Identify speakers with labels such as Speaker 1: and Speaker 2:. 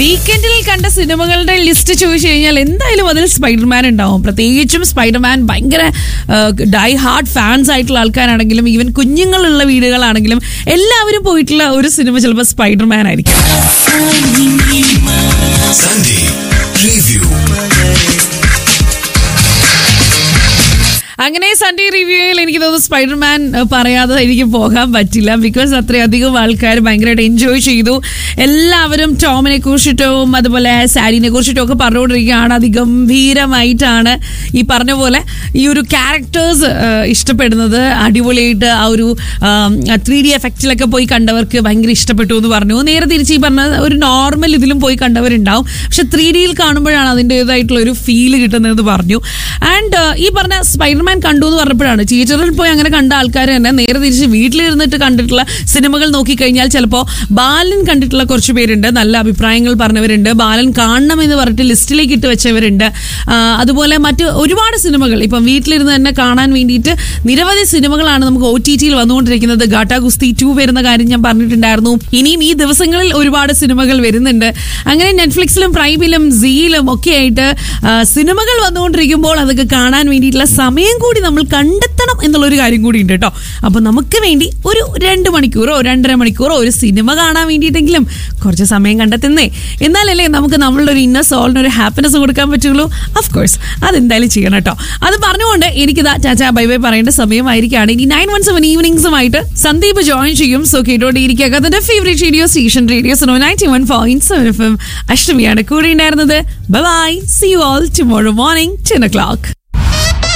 Speaker 1: വീക്കെൻഡിൽ കണ്ട സിനിമകളുടെ ലിസ്റ്റ് ചോദിച്ചു കഴിഞ്ഞാൽ എന്തായാലും അതിൽ സ്പൈഡർമാൻ ഉണ്ടാവും പ്രത്യേകിച്ചും സ്പൈഡർമാൻ ഭയങ്കര ഡൈ ഹാർഡ് ഫാൻസ് ആയിട്ടുള്ള ആൾക്കാരാണെങ്കിലും ഈവൻ കുഞ്ഞുങ്ങളുള്ള വീടുകളാണെങ്കിലും എല്ലാവരും പോയിട്ടുള്ള ഒരു സിനിമ ചിലപ്പോൾ സ്പൈഡർമാൻ ആയിരിക്കും
Speaker 2: Sunday Review.
Speaker 1: അങ്ങനെ സൺഡേ റിവ്യൂയിൽ എനിക്ക് തോന്നുന്നു സ്പൈഡർമാൻ അഹ്, പറയാതെ എനിക്ക് പോകാൻ പറ്റില്ല ബിക്കോസ് അത്രയധികം ആൾക്കാർ ഭയങ്കരമായിട്ട് എൻജോയ് ചെയ്തു എല്ലാവരും ടോമിനെ കുറിച്ചിട്ടും അതുപോലെ സാരിനെ കുറിച്ചിട്ടും ഒക്കെ പറഞ്ഞുകൊണ്ടിരിക്കുകയാണ് അതിഗംഭീരമായിട്ടാണ് ഈ പറഞ്ഞ പോലെ ഈ ഒരു ക്യാരക്ടേഴ്സ് ഇഷ്ടപ്പെടുന്നത് അടിപൊളിയായിട്ട് ആ ഒരു ത്രീ ഡി എഫക്റ്റിലൊക്കെ പോയി കണ്ടവർക്ക് ഭയങ്കര ഇഷ്ടപ്പെട്ടു എന്ന് പറഞ്ഞു നേരെ തിരിച്ച് ഈ പറഞ്ഞ ഒരു നോർമൽ ഇതിലും പോയി കണ്ടവരുണ്ടാവും പക്ഷെ ത്രീ ഡിയിൽ കാണുമ്പോഴാണ് അതിൻ്റെതായിട്ടുള്ള ഒരു ഫീല് കിട്ടുന്നതെന്ന് പറഞ്ഞു ആൻഡ് ഈ പറഞ്ഞ സ്പൈഡർമാൻ കണ്ടു എന്ന് പറഞ്ഞപ്പോഴാണ് തിയേറ്ററിൽ പോയി അങ്ങനെ കണ്ട ആൾക്കാർ തന്നെ നേരെ തിരിച്ച് വീട്ടിലിരുന്നിട്ട് കണ്ടിട്ടുള്ള സിനിമകൾ നോക്കിക്കഴിഞ്ഞാൽ ചിലപ്പോൾ ബാലൻ കണ്ടിട്ടുള്ള കുറച്ച് പേരുണ്ട് നല്ല അഭിപ്രായങ്ങൾ പറഞ്ഞവരുണ്ട് ബാലൻ കാണണം എന്ന് പറഞ്ഞിട്ട് ലിസ്റ്റിലേക്ക് ഇട്ട് വെച്ചവരുണ്ട് ആ, അതുപോലെ മറ്റ് ഒരുപാട് സിനിമകൾ ഇപ്പം വീട്ടിലിരുന്ന് തന്നെ കാണാൻ വേണ്ടിയിട്ട് നിരവധി സിനിമകളാണ് നമുക്ക് ഒ ടി ടിയിൽ വന്നുകൊണ്ടിരിക്കുന്നത് ഗാട്ടാ ഗുസ്തി ടു വരുന്ന കാര്യം ഞാൻ പറഞ്ഞിട്ടുണ്ടായിരുന്നു ഇനിയും ഈ ദിവസങ്ങളിൽ ഒരുപാട് സിനിമകൾ വരുന്നുണ്ട് അങ്ങനെ നെറ്റ്ഫ്ലിക്സിലും പ്രൈമിലും സീയിലും ഒക്കെ ആയിട്ട് ആ, സിനിമകൾ വന്നുകൊണ്ടിരിക്കുമ്പോൾ അതൊക്കെ കാണാൻ വേണ്ടിയിട്ടുള്ള സമയം കൂടി നമ്മൾ കണ്ടെത്തണം എന്നുള്ളൊരു കാര്യം കൂടി ഉണ്ട് കേട്ടോ അപ്പൊ നമുക്ക് വേണ്ടി ഒരു രണ്ട് മണിക്കൂറോ രണ്ടര മണിക്കൂറോ ഒരു സിനിമ കാണാൻ വേണ്ടിയിട്ടെങ്കിലും കുറച്ച് സമയം കണ്ടെത്തുന്നേ എന്നാലല്ലേ നമുക്ക് നമ്മളുടെ ഒരു ഇന്നർ സോളിന് ഒരു ഹാപ്പിനെസ് കൊടുക്കാൻ പറ്റുള്ളൂ ഓഫ് കോഴ്സ് അതെന്തായാലും ചെയ്യണം കേട്ടോ അത് പറഞ്ഞുകൊണ്ട് എനിക്കിതാ ചാച്ചാ ബൈ ബൈ പറയേണ്ട സമയമായിരിക്കുകയാണ് ഇനി നയൻ വൺ സെവൻ ഈവനിങ്സുമായിട്ട് സന്ദീപ് ജോയിൻ ചെയ്യും സോ കേട്ടോണ്ടിരിക്കുക അതിന്റെ favourite radio station radio so ninety one point seven F M അഷ്ടമിയാണ് കൂടെ ഉണ്ടായിരുന്നത് bye see you all tomorrow morning ten O clock